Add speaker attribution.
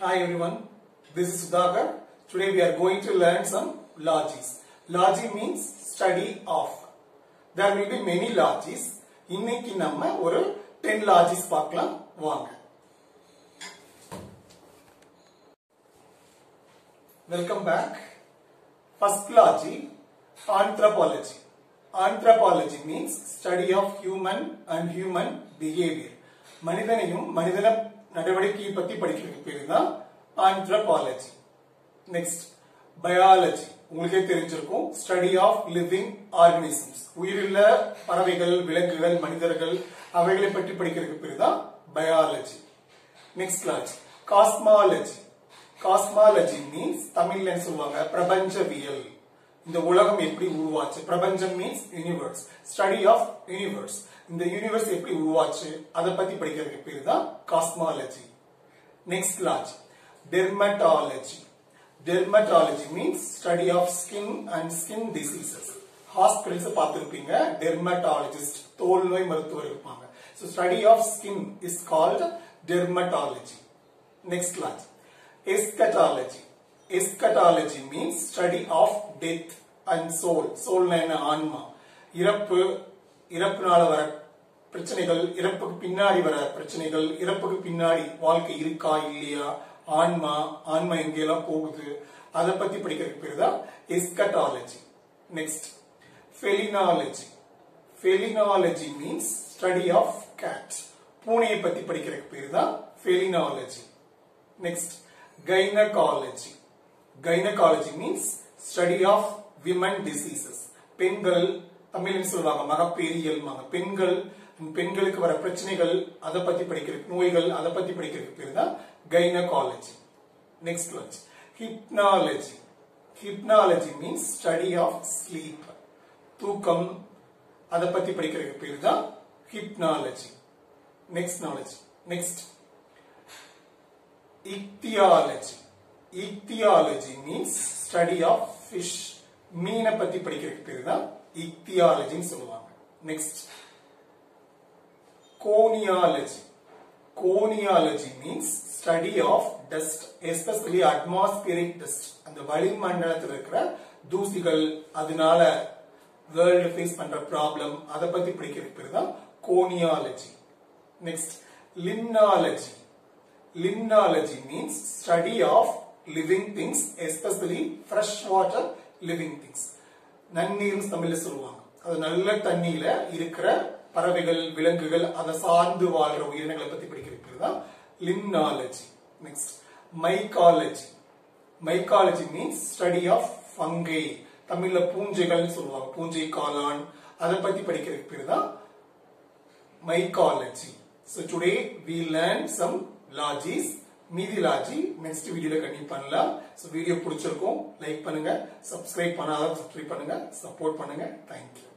Speaker 1: Hi everyone, this is Sudhakar. Today we are going to learn some logics. Logic means study of. There will be many logics. இன்னைக்கு நம்ம ஒரு 10 logics பார்க்கலாம் வாங்க. Welcome back. First logic, anthropology. Anthropology means study of human and human behavior. மனிதனையும் மனிதன நடவடிக்கையை பத்தி படிக்கிறதுக்கு பேரு தான் ஆந்த்ரபாலஜி நெக்ஸ்ட் பயாலஜி உங்களுக்கே தெரிஞ்சிருக்கும் ஸ்டடி ஆஃப் லிவிங் ஆர்கனிசம்ஸ் உயிருள்ள பறவைகள் விலங்குகள் மனிதர்கள் அவைகளை பற்றி படிக்கிறதுக்கு பேரு தான் biology next class cosmology cosmology means தமிழ்ல சொல்லுவாங்க பிரபஞ்சவியல் இந்த உலகம் எப்படி உருவாச்சு பிரபஞ்சம் means universe study of universe இந்த யூனிவர்ஸ் எப்படி உருவாச்சு அதை பத்தி படிக்கிறதுக்கு பேரு தான் cosmology next class dermatology dermatology means study of skin and skin diseases hospitals பார்த்திருப்பீங்க டெர்மட்டாலஜிஸ்ட் தோல் நோய் மருத்துவர் இருப்பாங்க so study of skin is called dermatology next class eschatology eschatology means study of death and soul சோல்னா என்ன ஆன்மா இறப்பு இறப்புனால வர பிரச்சனைகள் இறப்புக்கு பின்னாடி வர பிரச்சனைகள் இறப்புக்கு பின்னாடி வாழ்க்கை இருக்கா இல்லையா ஆன்மா ஆன்மா எங்கெல்லாம் போகுது அதை பத்தி படிக்கிறதுக்கு பேரு தான் eschatology next felinology felinology means study of cat பூனையை பத்தி படிக்கிறதுக்கு பேரு தான் felinology next gynaecology gynaecology means study of women diseases பெண்கள் தமிழ்னு சொல்லுவாங்க மகப்பேரியல் பெண்கள் பெண்களுக்கு வர பிரச்சனைகள் அதை பத்தி படிக்கிற நோய்கள் அதை பத்தி படிக்கிறதுக்கு பேர் தான் gynaecology next class hypnology hypnology means study of sleep தூக்கம் அதை பத்தி படிக்கிறதுக்கு பேர் தான் hypnology next knowledge next ichthyology ichthyology means study of fish மீனை பத்தி படிக்கிறதுக்கு பேர் தான் இக்தியாலஜின்னு சொல்லுவாங்க next coniology coniology means study of dust especially atmospheric dust அந்த வளிமண்டலத்தில் இருக்கிற தூசிகள் அதனால வேர்ல்டு ஃபேஸ் பண்ற ப்ராப்ளம் அதை பத்தி படிக்கிறதுக்கு பேர் தான் coniology next limnology limnology means study of living things especially fresh water living things நன்னீர்னு தமிழ்ல சொல்லுவாங்க அது நல்ல தண்ணியில இருக்கிற பறவைகள் விலங்குகள் அதை சார்ந்து வாழ்ற உயிரினங்களை பத்தி படிக்கிறது தான் limnology next mycology mycology means study of fungi தமிழ்ல பூஞ்சைகள் சொல்லுவாங்க பூஞ்சை காளான் அதை பத்தி படிக்கிறதுக்கு பேர் தான் mycology so today we learn some logies மீதி லாஜி நெக்ஸ்ட் வீடியோல கண்டிப்பா பண்ணலாம் ஸோ வீடியோ பிடிச்சிருக்கும் லைக் பண்ணுங்க சப்ஸ்கிரைப் பண்ணாத சப்ஸ்கிரைப் பண்ணுங்க சப்போர்ட் பண்ணுங்க தேங்க்யூ